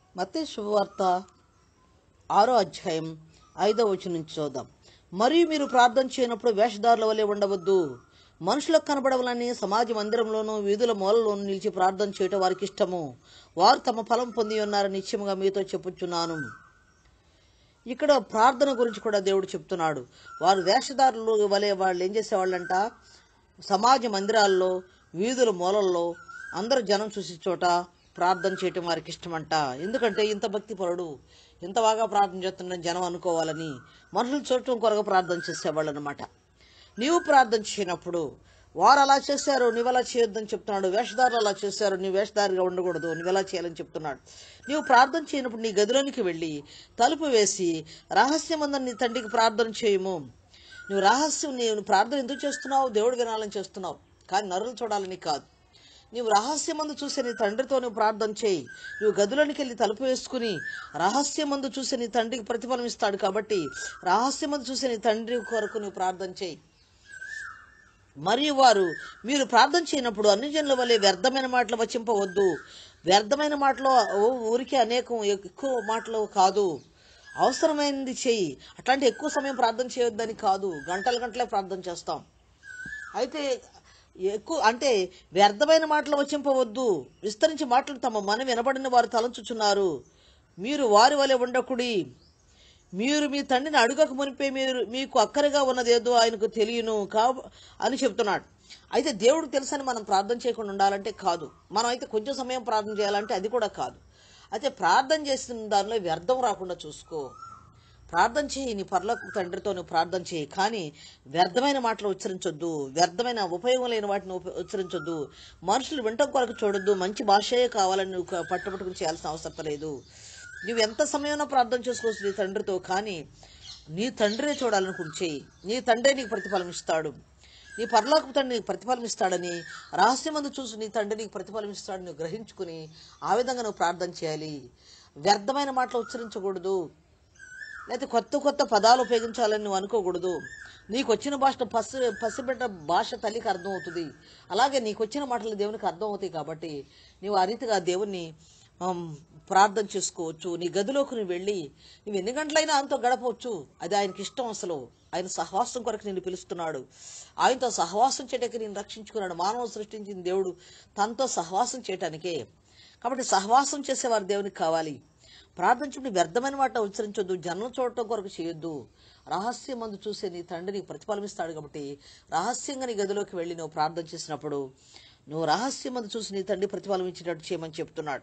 మతే శుభవార్త ఆరో అధ్యాయం ఐదో వచనం నుంచి చూద్దాం మరియు మీరు ప్రార్థన చేయనప్పుడు వేషధారుల వలె ఉండవద్దు మనుషులకు కనబడవలని సమాజ మందిరంలోనూ వీధుల మూలలోనూ నిలిచి ప్రార్థన చేయటం వారికి ఇష్టము వారు తమ ఫలం పొంది ఉన్నారని నిశ్చయముగా మీతో చెప్పుచున్నాను ఇక్కడ ప్రార్థన గురించి కూడా దేవుడు చెప్తున్నాడు వారు వేషధారులు వలె వాళ్ళు ఏం చేసేవాళ్ళంట సమాజ మందిరాల్లో వీధుల మూలల్లో అందరూ జనం చూసి చోట ప్రార్థన చేయటం వారికి ఇష్టమంట ఎందుకంటే ఇంత భక్తి పరుడు ఇంత బాగా ప్రార్థన చేస్తున్న జనం అనుకోవాలని మనుషులు చూడటం కొరకు ప్రార్థన చేసేవాళ్ళు అనమాట నీవు ప్రార్థన చేయనప్పుడు వారు అలా చేశారు నీవు అలా చేయొద్దని చెప్తున్నాడు వేషధారులు అలా చేశారు నీ వేషధారిగా ఉండకూడదు నీవు ఎలా చేయాలని చెప్తున్నాడు నీవు ప్రార్థన చేయనప్పుడు నీ గదిలోనికి వెళ్ళి తలుపు వేసి రహస్యమందని నీ తండ్రికి ప్రార్థన చేయము నువ్వు రహస్యం నీవు ప్రార్థన ఎందుకు చేస్తున్నావు దేవుడు వినాలని చేస్తున్నావు కానీ నరులు చూడాలని కాదు నీవు రహస్యమందు చూసే నీ తండ్రితో నువ్వు ప్రార్థన చేయి నువ్వు గదిలోనికి వెళ్ళి తలుపు వేసుకుని రహస్యమందు చూసే నీ తండ్రికి ప్రతిఫలం ఇస్తాడు కాబట్టి రహస్యమందు చూసే నీ తండ్రి కొరకు నువ్వు ప్రార్థన చేయి మరియు వారు మీరు ప్రార్థన చేయనప్పుడు అన్ని జనుల వల్లే వ్యర్థమైన మాటలు వచింపవద్దు వ్యర్థమైన మాటలు ఊ- ఊరికే అనేకం ఎక్కువ మాటలు కాదు అవసరమైనది చేయి అట్లాంటి ఎక్కువ సమయం ప్రార్థన చేయొద్దని కాదు గంటల గంటలే ప్రార్థన చేస్తాం అయితే ఎక్కువ అంటే వ్యర్థమైన మాటలు వచింపవద్దు విస్తరించి మాటలు తమ మన వినబడిన వారు తలంచుచున్నారు మీరు వారి వలె ఉండకుడి మీరు మీ తండ్రిని అడుగక మునిపే మీరు మీకు అక్కరగా ఉన్నదేదో ఆయనకు తెలియను కా అని చెప్తున్నాడు అయితే దేవుడికి తెలుసని మనం ప్రార్థన చేయకుండా ఉండాలంటే కాదు మనం అయితే కొంచెం సమయం ప్రార్థన చేయాలంటే అది కూడా కాదు అయితే ప్రార్థన చేసిన దానిలో వ్యర్థం రాకుండా చూసుకో ప్రార్థన చేయి నీ పర్లకు తండ్రితో నువ్వు ప్రార్థన చేయి కానీ వ్యర్థమైన మాటలు ఉచ్చరించొద్దు వ్యర్థమైన ఉపయోగం లేని వాటిని ఉప- ఉచ్చరించొద్దు మనుషులు వింటం కొరకు చూడొద్దు మంచి భాషయే కావాలని నువ్వు క- పట్టుబట్టుకుని చేయాల్సిన అవసరం లేదు నువ్వు ఎంత సమయంలో ప్రార్థన చేసుకోవచ్చు నీ తండ్రితో కానీ నీ తండ్రినే చూడాలనుకుని చేయి నీ తండ్రే నీకు ప్రతిఫలం ఇస్తాడు నీ పరలోకపు తండ్రి నీకు ప్రతిఫలం ఇస్తాడని రహస్యమందు చూసి నీ తండ్రి నీకు ప్రతిఫలం ఇస్తాడని నువ్వు గ్రహించుకుని ఆ విధంగా నువ్వు ప్రార్థన చేయాలి వ్యర్థమైన మాటలు ఉచ్చరించకూడదు లేకపోతే కొత్త కొత్త పదాలు ఉపయోగించాలని నువ్వు అనుకోకూడదు నీకు వచ్చిన భాష పసి పసిబిడ్డ భాష తల్లికి అర్థం అవుతుంది అలాగే నీకు వచ్చిన మాటలు దేవునికి అర్థం అవుతాయి కాబట్టి నీవు ఆ రీతిగా దేవుణ్ణి ఆమ్, ప్రార్థన చేసుకోవచ్చు నీ గదిలోకి నువ్వు వెళ్ళి నువ్వు ఎన్ని గంటలైనా ఆయనతో గడపవచ్చు అది ఆయనకి ఇష్టం అసలు ఆయన సహవాసం కొరకు నేను పిలుస్తున్నాడు ఆయనతో సహవాసం చేయడానికి నేను రక్షించుకున్నాడు మానవ సృష్టించిన దేవుడు తనతో సహవాసం చేయటానికే కాబట్టి సహవాసం చేసేవారు దేవునికి కావాలి ప్రార్థించుకుని వ్యర్థమైన మాట ఉచ్చరించొద్దు జన్మ చూడటం కొరకు చేయొద్దు రహస్యమందు చూసే నీ తండ్రి నీకు ప్రతిఫలమిస్తాడు కాబట్టి రహస్యంగా నీ గదిలోకి వెళ్ళి నువ్వు ప్రార్థన చేసినప్పుడు నువ్వు రహస్యమందు చూసి నీ తండ్రి ప్రతిఫలం ఇచ్చేటట్టు చేయమని చెప్తున్నాడు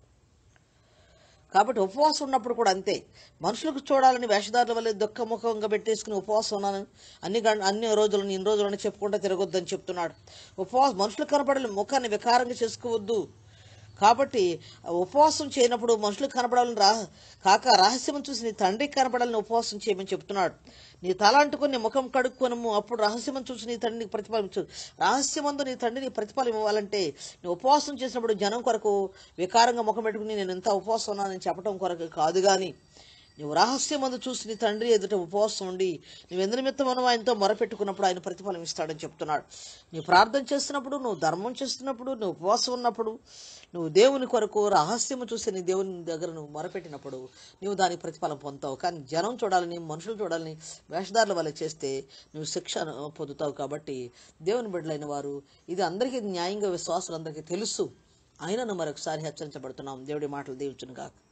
కాబట్టి ఉపవాసం ఉన్నప్పుడు కూడా అంతే మనుషులకు చూడాలని వేషధారుల వల్ల దుఃఖముఖంగా పెట్టేసుకుని ఉపవాసం ఉన్నాను అన్ని గం- అన్ని రోజులను ఇన్ని రోజులని చెప్పుకుంటూ తిరగొద్దని చెప్తున్నాడు ఉపవాసం మనుషులకు కనపడాలి ముఖాన్ని వికారంగా చేసుకోవద్దు కాబట్టి ఉపవాసం చేయనప్పుడు మనుషులకు కనపడాలని రా కాక రహస్యం చూసి నీ తండ్రికి కనపడాలని ఉపవాసం చేయమని చెప్తున్నాడు నీ తల అంటుకుని నీ ముఖం కడుక్కొనము అప్పుడు రహస్యం చూసి నీ తండ్రికి ప్రతిఫలించు రహస్యమందు నీ తండ్రికి ప్రతిఫలం ఇవ్వాలంటే నువ్వు ఉపవాసం చేసినప్పుడు జనం కొరకు వికారంగా ముఖం పెట్టుకుని నేను ఎంత ఉపవాసం ఉన్నానని చెప్పడం కొరకు కాదు కానీ నువ్వు రహస్యమందు చూసి నీ తండ్రి ఎదుట ఉపవాసం ఉండి నువ్వు ఎందు నిమిత్తమను ఆయనతో మొరపెట్టుకున్నప్పుడు ఆయన ప్రతిఫలం ఇస్తాడని చెప్తున్నాడు నువ్వు ప్రార్థన చేస్తున్నప్పుడు నువ్వు ధర్మం చేస్తున్నప్పుడు నువ్వు ఉపవాసం ఉన్నప్పుడు నువ్వు దేవుని కొరకు రహస్యము చూసి నీ దేవుని దగ్గర నువ్వు మొరపెట్టినప్పుడు నువ్వు దానికి ప్రతిఫలం పొందుతావు కానీ జనం చూడాలని మనుషులు చూడాలని వేషధారుల వల్ల చేస్తే నువ్వు శిక్ష పొందుతావు కాబట్టి దేవుని బిడ్డలైన వారు ఇది అందరికీ న్యాయంగా విశ్వాసులందరికీ తెలుసు అయినను మరొకసారి హెచ్చరించబడుతున్నాం దేవుడి మాటలు దీవించును కాక